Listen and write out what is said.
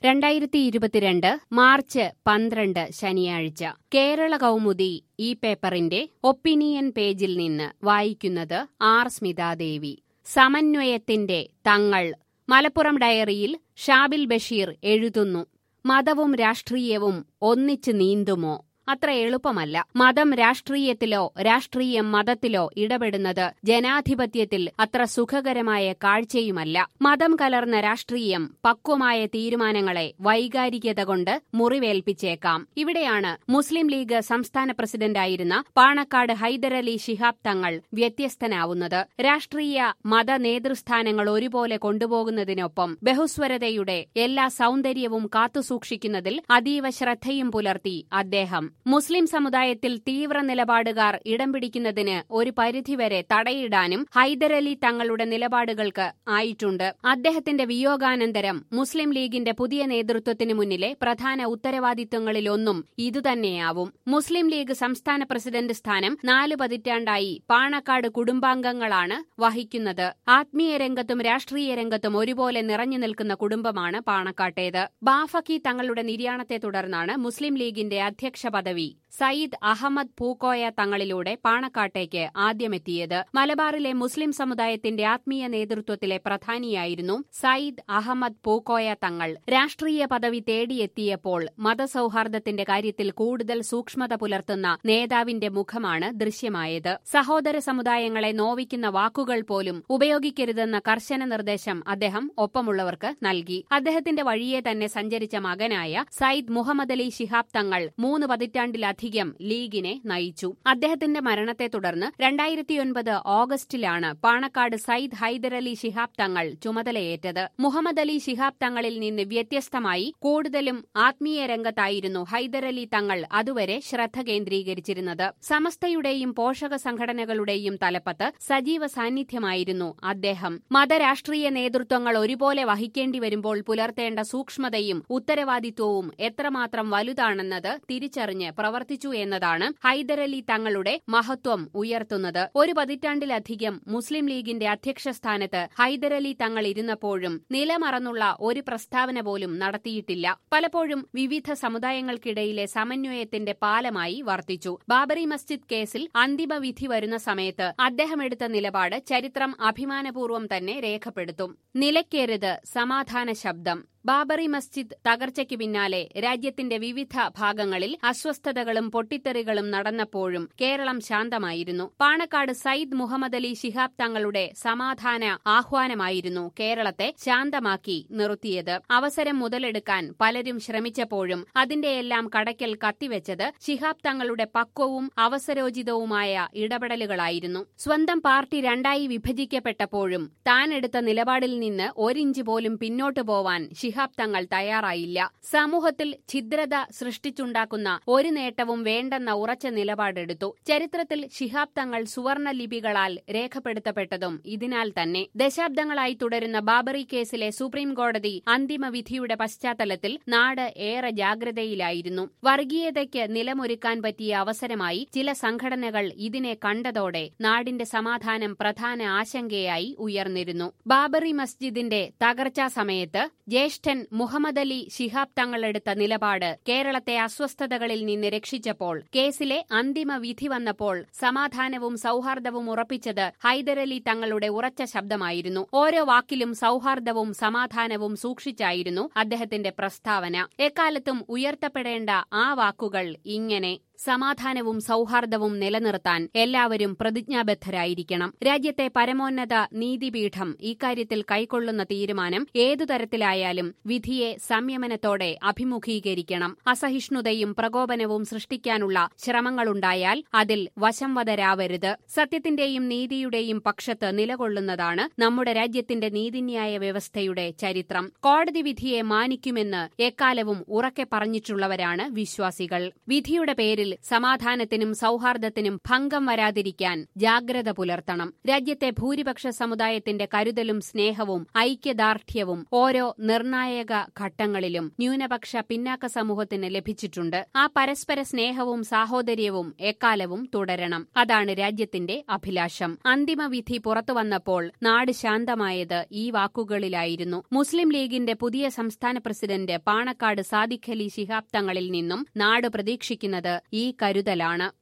രണ്ടായിരത്തി ഇരുപത്തിരണ്ട് മാർച്ച് പന്ത്രണ്ട് ശനിയാഴ്ച കേരള കൗമുദി ഈ പേപ്പറിന്റെ ഒപ്പീനിയൻ പേജിൽ നിന്ന് വായിക്കുന്നത് ആർ സ്മിതാദേവി സമന്വയത്തിന്റെ തങ്ങൾ മലപ്പുറം ഡയറിയിൽ ഷാബിൽ ബഷീർ എഴുതുന്നു മതവും രാഷ്ട്രീയവും ഒന്നിച്ച് നീന്തുമോ അത്ര എളുപ്പമല്ല മതം രാഷ്ട്രീയത്തിലോ രാഷ്ട്രീയം മതത്തിലോ ഇടപെടുന്നത് ജനാധിപത്യത്തിൽ അത്ര സുഖകരമായ കാഴ്ചയുമല്ല മതം കലർന്ന രാഷ്ട്രീയം പക്വമായ തീരുമാനങ്ങളെ വൈകാരികത കൊണ്ട് മുറിവേൽപ്പിച്ചേക്കാം ഇവിടെയാണ് മുസ്ലിം ലീഗ് സംസ്ഥാന പ്രസിഡന്റായിരുന്ന പാണക്കാട് ഹൈദരലി ശിഹാബ് തങ്ങൾ വ്യത്യസ്തനാവുന്നത് രാഷ്ട്രീയ മത നേതൃസ്ഥാനങ്ങൾ ഒരുപോലെ കൊണ്ടുപോകുന്നതിനൊപ്പം ബഹുസ്വരതയുടെ എല്ലാ സൗന്ദര്യവും കാത്തുസൂക്ഷിക്കുന്നതിൽ അതീവ ശ്രദ്ധയും പുലർത്തി അദ്ദേഹം മുസ്ലിം സമുദായത്തിൽ തീവ്ര നിലപാടുകാർ ഇടം പിടിക്കുന്നതിന് ഒരു പരിധിവരെ തടയിടാനും ഹൈദരലി തങ്ങളുടെ നിലപാടുകൾക്ക് ആയിട്ടുണ്ട് അദ്ദേഹത്തിന്റെ വിയോഗാനന്തരം മുസ്ലിം ലീഗിന്റെ പുതിയ നേതൃത്വത്തിന് മുന്നിലെ പ്രധാന ഉത്തരവാദിത്വങ്ങളിലൊന്നും ഇതുതന്നെയാവും മുസ്ലിം ലീഗ് സംസ്ഥാന പ്രസിഡന്റ് സ്ഥാനം നാല് പതിറ്റാണ്ടായി പാണക്കാട് കുടുംബാംഗങ്ങളാണ് വഹിക്കുന്നത് ആത്മീയ രംഗത്തും രാഷ്ട്രീയ രംഗത്തും ഒരുപോലെ നിറഞ്ഞു നിൽക്കുന്ന കുടുംബമാണ് പാണക്കാട്ടേത് ബാഫക്കി തങ്ങളുടെ നിര്യാണത്തെ തുടർന്നാണ് മുസ്ലിം ലീഗിന്റെ അധ്യക്ഷ പദവി സയ്യിദ് അഹമ്മദ് പൂക്കോയ തങ്ങളിലൂടെ പാണക്കാട്ടേക്ക് ആദ്യമെത്തിയത് മലബാറിലെ മുസ്ലിം സമുദായത്തിന്റെ ആത്മീയ നേതൃത്വത്തിലെ പ്രധാനിയായിരുന്നു സയ്യിദ് അഹമ്മദ് പൂക്കോയ തങ്ങൾ രാഷ്ട്രീയ പദവി തേടിയെത്തിയപ്പോൾ മതസൌഹാർദ്ദത്തിന്റെ കാര്യത്തിൽ കൂടുതൽ സൂക്ഷ്മത പുലർത്തുന്ന നേതാവിന്റെ മുഖമാണ് ദൃശ്യമായത് സഹോദര സമുദായങ്ങളെ നോവിക്കുന്ന വാക്കുകൾ പോലും ഉപയോഗിക്കരുതെന്ന കർശന നിർദ്ദേശം അദ്ദേഹം ഒപ്പമുള്ളവർക്ക് നൽകി അദ്ദേഹത്തിന്റെ വഴിയെ തന്നെ സഞ്ചരിച്ച മകനായ സയ്യിദ് മുഹമ്മദ് അലി ശിഹാബ് തങ്ങൾ മൂന്ന് പതിറ്റാണ്ടിലധികം ലീഗിനെ നയിച്ചു അദ്ദേഹത്തിന്റെ മരണത്തെ തുടർന്ന് രണ്ടായിരത്തിയൊൻപത് ഓഗസ്റ്റിലാണ് പാണക്കാട് സയ്യിദ് ഹൈദരലി ശിഹാബ് തങ്ങൾ ചുമതലയേറ്റത് മുഹമ്മദ് അലി ശിഹാബ് തങ്ങളിൽ നിന്ന് വ്യത്യസ്തമായി കൂടുതലും ആത്മീയ രംഗത്തായിരുന്നു ഹൈദരലി തങ്ങൾ അതുവരെ ശ്രദ്ധ കേന്ദ്രീകരിച്ചിരുന്നത് സമസ്തയുടെയും പോഷക സംഘടനകളുടെയും തലപ്പത്ത് സജീവ സാന്നിധ്യമായിരുന്നു അദ്ദേഹം മതരാഷ്ട്രീയ നേതൃത്വങ്ങൾ ഒരുപോലെ വഹിക്കേണ്ടി വരുമ്പോൾ പുലർത്തേണ്ട സൂക്ഷ്മതയും ഉത്തരവാദിത്വവും എത്രമാത്രം വലുതാണെന്നത് തിരിച്ചറിഞ്ഞ് പ്രവർത്തിച്ചു എന്നതാണ് ഹൈദരലി തങ്ങളുടെ മഹത്വം ഉയർത്തുന്നത് ഒരു പതിറ്റാണ്ടിലധികം മുസ്ലിം ലീഗിന്റെ അധ്യക്ഷ സ്ഥാനത്ത് ഹൈദരലി തങ്ങൾ ഇരുന്നപ്പോഴും നിലമറന്നുള്ള ഒരു പ്രസ്താവന പോലും നടത്തിയിട്ടില്ല പലപ്പോഴും വിവിധ സമുദായങ്ങൾക്കിടയിലെ സമന്വയത്തിന്റെ പാലമായി വർത്തിച്ചു ബാബറി മസ്ജിദ് കേസിൽ അന്തിമ വിധി വരുന്ന സമയത്ത് അദ്ദേഹം എടുത്ത നിലപാട് ചരിത്രം അഭിമാനപൂർവ്വം തന്നെ രേഖപ്പെടുത്തും നിലയ്ക്കരുത് സമാധാന ശബ്ദം ബാബറി മസ്ജിദ് തകർച്ചയ്ക്ക് പിന്നാലെ രാജ്യത്തിന്റെ വിവിധ ഭാഗങ്ങളിൽ അസ്വസ്ഥതകളും പൊട്ടിത്തെറികളും നടന്നപ്പോഴും കേരളം ശാന്തമായിരുന്നു പാണക്കാട് സയ്യിദ് മുഹമ്മദ് അലി ശിഹാബ് തങ്ങളുടെ സമാധാന ആഹ്വാനമായിരുന്നു കേരളത്തെ ശാന്തമാക്കി നിർത്തിയത് അവസരം മുതലെടുക്കാൻ പലരും ശ്രമിച്ചപ്പോഴും അതിന്റെയെല്ലാം കടയ്ക്കൽ കത്തിവെച്ചത് ശിഹാബ് തങ്ങളുടെ പക്വവും അവസരോചിതവുമായ ഇടപെടലുകളായിരുന്നു സ്വന്തം പാർട്ടി രണ്ടായി വിഭജിക്കപ്പെട്ടപ്പോഴും താൻ എടുത്ത നിലപാടിൽ നിന്ന് ഒരിഞ്ച് പോലും പിന്നോട്ടു പോവാൻ ശിഹാബ് തങ്ങൾ തയ്യാറായില്ല സമൂഹത്തിൽ ഛിദ്രത സൃഷ്ടിച്ചുണ്ടാക്കുന്ന ഒരു നേട്ടവും വേണ്ടെന്ന ഉറച്ച നിലപാടെടുത്തു ചരിത്രത്തിൽ ശിഹാബ് തങ്ങൾ സുവർണ ലിപികളാൽ രേഖപ്പെടുത്തപ്പെട്ടതും ഇതിനാൽ തന്നെ ദശാബ്ദങ്ങളായി തുടരുന്ന ബാബറി കേസിലെ സുപ്രീം കോടതി അന്തിമ വിധിയുടെ പശ്ചാത്തലത്തിൽ നാട് ഏറെ ജാഗ്രതയിലായിരുന്നു വർഗീയതയ്ക്ക് നിലമൊരുക്കാൻ പറ്റിയ അവസരമായി ചില സംഘടനകൾ ഇതിനെ കണ്ടതോടെ നാടിന്റെ സമാധാനം പ്രധാന ആശങ്കയായി ഉയർന്നിരുന്നു ബാബറി മസ്ജിദിന്റെ തകർച്ചാ സമയത്ത് ജ്യേഷ്ഠൻ മുഹമ്മദ് അലി ശിഹാബ് തങ്ങളെടുത്ത നിലപാട് കേരളത്തെ അസ്വസ്ഥതകളിൽ നിന്ന് രക്ഷിച്ചപ്പോൾ കേസിലെ അന്തിമ വിധി വന്നപ്പോൾ സമാധാനവും സൌഹാർദ്ദവും ഉറപ്പിച്ചത് ഹൈദരലി തങ്ങളുടെ ഉറച്ച ശബ്ദമായിരുന്നു ഓരോ വാക്കിലും സൌഹാർദ്ദവും സമാധാനവും സൂക്ഷിച്ചായിരുന്നു അദ്ദേഹത്തിന്റെ പ്രസ്താവന എക്കാലത്തും ഉയർത്തപ്പെടേണ്ട ആ വാക്കുകൾ ഇങ്ങനെ സമാധാനവും സൌഹാർദ്ദവും നിലനിർത്താൻ എല്ലാവരും പ്രതിജ്ഞാബദ്ധരായിരിക്കണം രാജ്യത്തെ പരമോന്നത നീതിപീഠം ഇക്കാര്യത്തിൽ കൈക്കൊള്ളുന്ന തീരുമാനം ഏതു തരത്തിലായാലും വിധിയെ സംയമനത്തോടെ അഭിമുഖീകരിക്കണം അസഹിഷ്ണുതയും പ്രകോപനവും സൃഷ്ടിക്കാനുള്ള ശ്രമങ്ങളുണ്ടായാൽ അതിൽ വശംവദരാവരുത് സത്യത്തിന്റെയും നീതിയുടെയും പക്ഷത്ത് നിലകൊള്ളുന്നതാണ് നമ്മുടെ രാജ്യത്തിന്റെ നീതിന്യായ വ്യവസ്ഥയുടെ ചരിത്രം കോടതി വിധിയെ മാനിക്കുമെന്ന് എക്കാലവും ഉറക്കെ പറഞ്ഞിട്ടുള്ളവരാണ് വിശ്വാസികൾ വിധിയുടെ പേരിൽ സമാധാനത്തിനും സൌഹാർദ്ദത്തിനും ഭംഗം വരാതിരിക്കാൻ ജാഗ്രത പുലർത്തണം രാജ്യത്തെ ഭൂരിപക്ഷ സമുദായത്തിന്റെ കരുതലും സ്നേഹവും ഐക്യദാർഢ്യവും ഓരോ നിർണായക ഘട്ടങ്ങളിലും ന്യൂനപക്ഷ പിന്നാക്ക സമൂഹത്തിന് ലഭിച്ചിട്ടുണ്ട് ആ പരസ്പര സ്നേഹവും സാഹോദര്യവും എക്കാലവും തുടരണം അതാണ് രാജ്യത്തിന്റെ അഭിലാഷം അന്തിമവിധി പുറത്തുവന്നപ്പോൾ നാട് ശാന്തമായത് ഈ വാക്കുകളിലായിരുന്നു മുസ്ലിം ലീഗിന്റെ പുതിയ സംസ്ഥാന പ്രസിഡന്റ് പാണക്കാട് സാദിഖ് അലി ശിഹാബ് തങ്ങളിൽ നിന്നും നാട് പ്രതീക്ഷിക്കുന്നത് ഈ കരുതലാണ്